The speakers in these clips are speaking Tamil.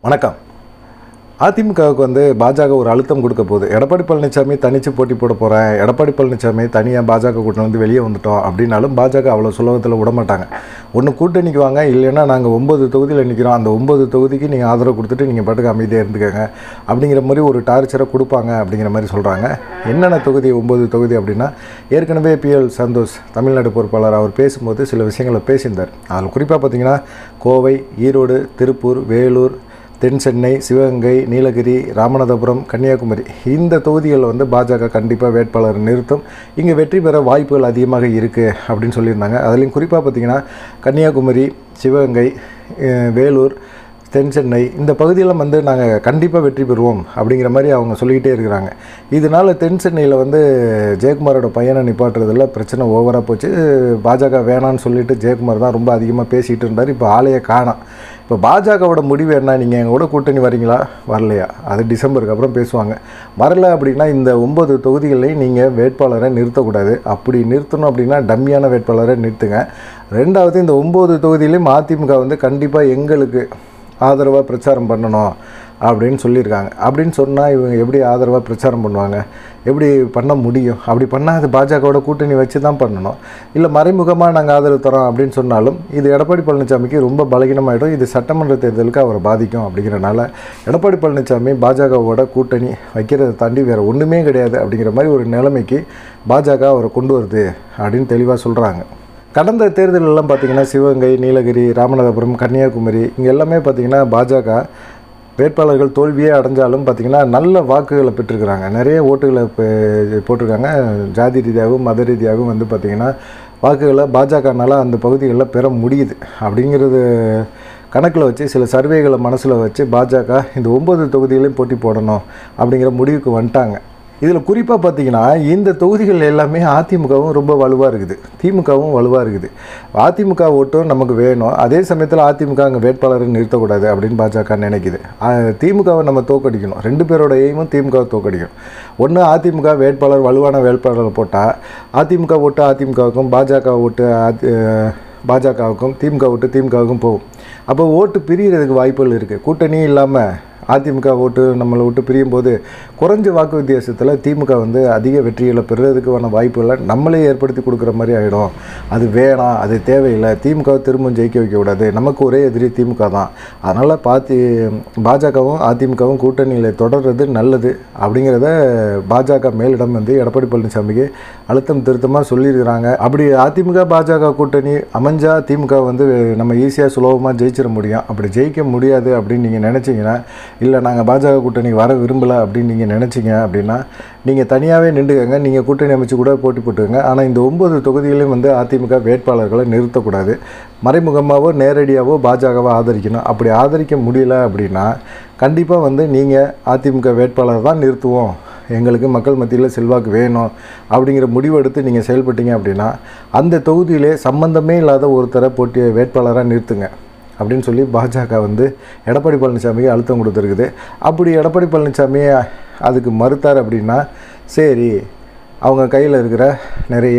வணக்கம் அதிமுகவுக்கு வந்து பாஜக ஒரு அழுத்தம் கொடுக்க போகுது எடப்பாடி பழனிசாமி தனிச்சு போட்டி போட போகிறேன் எடப்பாடி பழனிசாமி தனியாக பாஜக கூட்டம் வந்து வெளியே வந்துட்டோம் அப்படின்னாலும் பாஜக அவ்வளோ சுலபத்தில் விட மாட்டாங்க ஒன்று கூட்டணிக்கு வாங்க இல்லைன்னா நாங்கள் ஒம்பது தொகுதியில் நிற்கிறோம் அந்த ஒம்பது தொகுதிக்கு நீங்கள் ஆதரவு கொடுத்துட்டு நீங்கள் பாட்டுக்கு அமைதியாக இருந்துக்கங்க அப்படிங்கிற மாதிரி ஒரு டார்ச்சரை கொடுப்பாங்க அப்படிங்கிற மாதிரி சொல்கிறாங்க என்னென்ன தொகுதி ஒம்பது தொகுதி அப்படின்னா ஏற்கனவே பிஎல் சந்தோஷ் தமிழ்நாடு பொறுப்பாளர் அவர் பேசும்போது சில விஷயங்களை பேசியிருந்தார் அதில் குறிப்பாக பார்த்தீங்கன்னா கோவை ஈரோடு திருப்பூர் வேலூர் தென் சென்னை சிவகங்கை நீலகிரி ராமநாதபுரம் கன்னியாகுமரி இந்த தொகுதிகளில் வந்து பாஜக கண்டிப்பாக வேட்பாளர் நிறுத்தும் இங்கே வெற்றி பெற வாய்ப்புகள் அதிகமாக இருக்குது அப்படின்னு சொல்லியிருந்தாங்க அதுலேயும் குறிப்பாக பார்த்தீங்கன்னா கன்னியாகுமரி சிவகங்கை அஹ், வேலூர் தென் சென்னை இந்த பகுதியெல்லாம் வந்து நாங்கள் கண்டிப்பாக வெற்றி பெறுவோம் அப்படிங்கிற மாதிரி அவங்க சொல்லிக்கிட்டே இருக்கிறாங்க இதனால் தென் சென்னையில் வந்து ஜெயக்குமாரோட பையனை நிப்பாட்டுறதுல பிரச்சனை ஓவராக போச்சு பாஜக வேணான்னு சொல்லிட்டு ஜெயக்குமார் தான் ரொம்ப அதிகமாக பேசிகிட்டு இருந்தார் இப்போ ஆளையே காணோம் இப்போ பாஜகவோட முடிவு என்ன நீங்கள் எங்கள் கூட கூட்டணி வரீங்களா வரலையா அது டிசம்பருக்கு அப்புறம் பேசுவாங்க வரல அப்படின்னா இந்த ஒம்பது தொகுதிகளையும் நீங்கள் வேட்பாளரை நிறுத்தக்கூடாது அப்படி நிறுத்தணும் அப்படின்னா டம்மியான வேட்பாளரை நிறுத்துங்க ரெண்டாவது இந்த ஒம்பது தொகுதியிலையும் அதிமுக வந்து கண்டிப்பாக எங்களுக்கு ஆதரவாக பிரச்சாரம் பண்ணணும் அப்படின்னு சொல்லியிருக்காங்க அப்படின்னு சொன்னால் இவங்க எப்படி ஆதரவாக பிரச்சாரம் பண்ணுவாங்க எப்படி பண்ண முடியும் அப்படி பண்ணால் அது பாஜகவோட கூட்டணி வச்சு தான் பண்ணணும் இல்லை மறைமுகமாக நாங்கள் ஆதரவு தரோம் அப்படின்னு சொன்னாலும் இது எடப்பாடி பழனிசாமிக்கு ரொம்ப பலகீனமாயிடும் இது சட்டமன்ற தேர்தலுக்கு அவரை பாதிக்கும் அப்படிங்கிறனால எடப்பாடி பழனிசாமி பாஜகவோட கூட்டணி வைக்கிறதை தாண்டி வேறு ஒன்றுமே கிடையாது அப்படிங்கிற மாதிரி ஒரு நிலைமைக்கு பாஜக அவரை கொண்டு வருது அப்படின்னு தெளிவாக சொல்கிறாங்க கடந்த தேர்தலெல்லாம் பார்த்தீங்கன்னா சிவகங்கை நீலகிரி ராமநாதபுரம் கன்னியாகுமரி இங்கே எல்லாமே பார்த்தீங்கன்னா பாஜக வேட்பாளர்கள் தோல்வியே அடைஞ்சாலும் பார்த்தீங்கன்னா நல்ல வாக்குகளை பெற்றிருக்கிறாங்க நிறைய ஓட்டுகளை பெ- போட்டிருக்காங்க ஜாதி ரீதியாகவும் மத ரீதியாகவும் வந்து பார்த்திங்கன்னா வாக்குகளை பாஜகனால அந்த பகுதிகளில் பெற முடியுது அப்படிங்கிறது கணக்கில் வச்சு சில சர்வேகளை மனசில் வச்சு பாஜக இந்த ஒம்பது தொகுதிகளையும் போட்டி போடணும் அப்படிங்கிற முடிவுக்கு வந்துட்டாங்க இதில் குறிப்பாக பார்த்தீங்கன்னா இந்த தொகுதிகள் எல்லாமே அதிமுகவும் ரொம்ப வலுவாக இருக்குது திமுகவும் வலுவாக இருக்குது அதிமுக ஓட்டும் நமக்கு வேணும் அதே சமயத்தில் அதிமுக அங்கே வேட்பாளரை நிறுத்தக்கூடாது அப்படின்னு பாஜக நினைக்குது அஹ் திமுகவை நம்ம தோக்கடிக்கணும் ரெண்டு பேரோட எய்மும் திமுகவை தோக்கடிக்கணும் ஒன்று அதிமுக வேட்பாளர் வலுவான வேட்பாளர் போட்டால் அதிமுக ஓட்டு அதிமுகவுக்கும் பாஜக ஓட்டு அதி பாஜகவுக்கும் திமுக ஓட்டு திமுகவுக்கும் போகும் அப்போ ஓட்டு பிரியறதுக்கு வாய்ப்புகள் இருக்குது கூட்டணி இல்லாமல் அதிமுக ஓட்டு நம்மளை விட்டு பிரியும் போது குறைஞ்ச வாக்கு வித்தியாசத்தில் திமுக வந்து அதிக வெற்றிகளை பெறுறதுக்கான வாய்ப்புகளை நம்மளே ஏற்படுத்தி கொடுக்குற மாதிரி ஆகிடும் அது வேணாம் அது தேவையில்லை திமுக திரும்பவும் ஜெயிக்க வைக்கக்கூடாது நமக்கு ஒரே எதிரி திமுக தான் அதனால் பாத்தி பாஜகவும் அதிமுகவும் கூட்டணியில் தொடர்றது நல்லது அப்படிங்கிறத பாஜக மேலிடம் வந்து எடப்பாடி பழனிசாமிக்கு அழுத்தம் திருத்தமாக சொல்லியிருக்கிறாங்க அப்படி அதிமுக பாஜக கூட்டணி அமைஞ்சா திமுக வந்து நம்ம ஈஸியாக சுலபமாக ஜெயிச்சிட முடியும் அப்படி ஜெயிக்க முடியாது அப்படின்னு நீங்கள் நினச்சிங்கன்னா இல்லை நாங்கள் பாஜக கூட்டணிக்கு வர விரும்பலை அப்படின்னு நீங்கள் நினச்சிங்க அப்படின்னா நீங்கள் தனியாகவே நின்றுக்கங்க நீங்கள் கூட்டணி அமைச்சு கூட போட்டி போட்டுக்கங்க ஆனால் இந்த ஒம்பது தொகுதிகளையும் வந்து அதிமுக வேட்பாளர்களை நிறுத்தக்கூடாது மறைமுகமாகவோ நேரடியாகவோ பாஜகவை ஆதரிக்கணும் அப்படி ஆதரிக்க முடியல அப்படின்னா கண்டிப்பாக வந்து நீங்கள் அதிமுக வேட்பாளர் தான் நிறுத்துவோம் எங்களுக்கு மக்கள் மத்தியில் செல்வாக்கு வேணும் அப்படிங்கிற முடிவெடுத்து நீங்கள் செயல்பட்டீங்க அப்படின்னா அந்த தொகுதியிலே சம்பந்தமே இல்லாத ஒருத்தரை போட்டி வேட்பாளராக நிறுத்துங்க அப்படின்னு சொல்லி பாஜக வந்து எடப்பாடி பழனிசாமிக்கு அழுத்தம் கொடுத்துருக்குது அப்படி எடப்பாடி பழனிசாமி அதுக்கு மறுத்தார் அப்படின்னா சரி அவங்க கையில் இருக்கிற நிறைய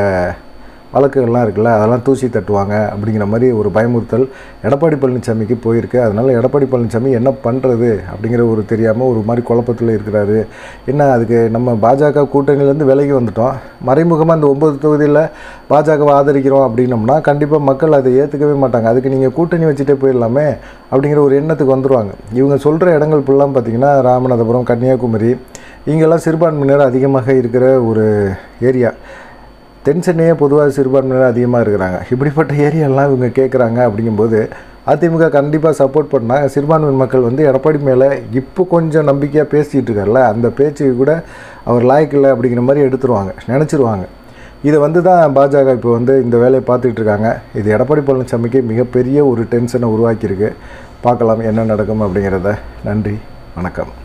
வழக்குகள்லாம் இருக்குல்ல அதெல்லாம் தூசி தட்டுவாங்க அப்படிங்கிற மாதிரி ஒரு பயமுறுத்தல் எடப்பாடி பழனிசாமிக்கு போயிருக்கு அதனால் எடப்பாடி பழனிசாமி என்ன பண்ணுறது அப்படிங்கிற ஒரு தெரியாமல் ஒரு மாதிரி குழப்பத்தில் இருக்கிறாரு என்ன அதுக்கு நம்ம பாஜக கூட்டணியிலேருந்து விலகி வந்துட்டோம் மறைமுகமாக இந்த ஒம்பது தொகுதியில் பாஜகவை ஆதரிக்கிறோம் அப்படின்னம்னா கண்டிப்பாக மக்கள் அதை ஏற்றுக்கவே மாட்டாங்க அதுக்கு நீங்கள் கூட்டணி வச்சுட்டே போயிடலாமே அப்படிங்கிற ஒரு எண்ணத்துக்கு வந்துடுவாங்க இவங்க சொல்கிற இடங்கள் ஃபுல்லாக பார்த்திங்கன்னா ராமநாதபுரம் கன்னியாகுமரி இங்கெல்லாம் சிறுபான்மையினர் அதிகமாக இருக்கிற ஒரு ஏரியா தென் சென்னையே பொதுவாக சிறுபான்மையினர் அதிகமாக இருக்கிறாங்க இப்படிப்பட்ட ஏரியாலாம் இவங்க கேட்குறாங்க அப்படிங்கும்போது அதிமுக கண்டிப்பாக சப்போர்ட் பண்ணால் சிறுபான்மை மக்கள் வந்து எடப்பாடி மேலே இப்போ கொஞ்சம் நம்பிக்கையாக பேசிகிட்டு இருக்கார்ல அந்த பேச்சுக்கு கூட அவர் லாய்க்கு இல்லை அப்படிங்கிற மாதிரி எடுத்துருவாங்க நினச்சிருவாங்க இதை வந்து தான் பாஜக இப்போ வந்து இந்த வேலையை பார்த்துட்டு இருக்காங்க இது எடப்பாடி பழனிசாமிக்கு மிகப்பெரிய ஒரு டென்ஷனை உருவாக்கியிருக்கு பார்க்கலாம் என்ன நடக்கும் அப்படிங்கிறத நன்றி வணக்கம்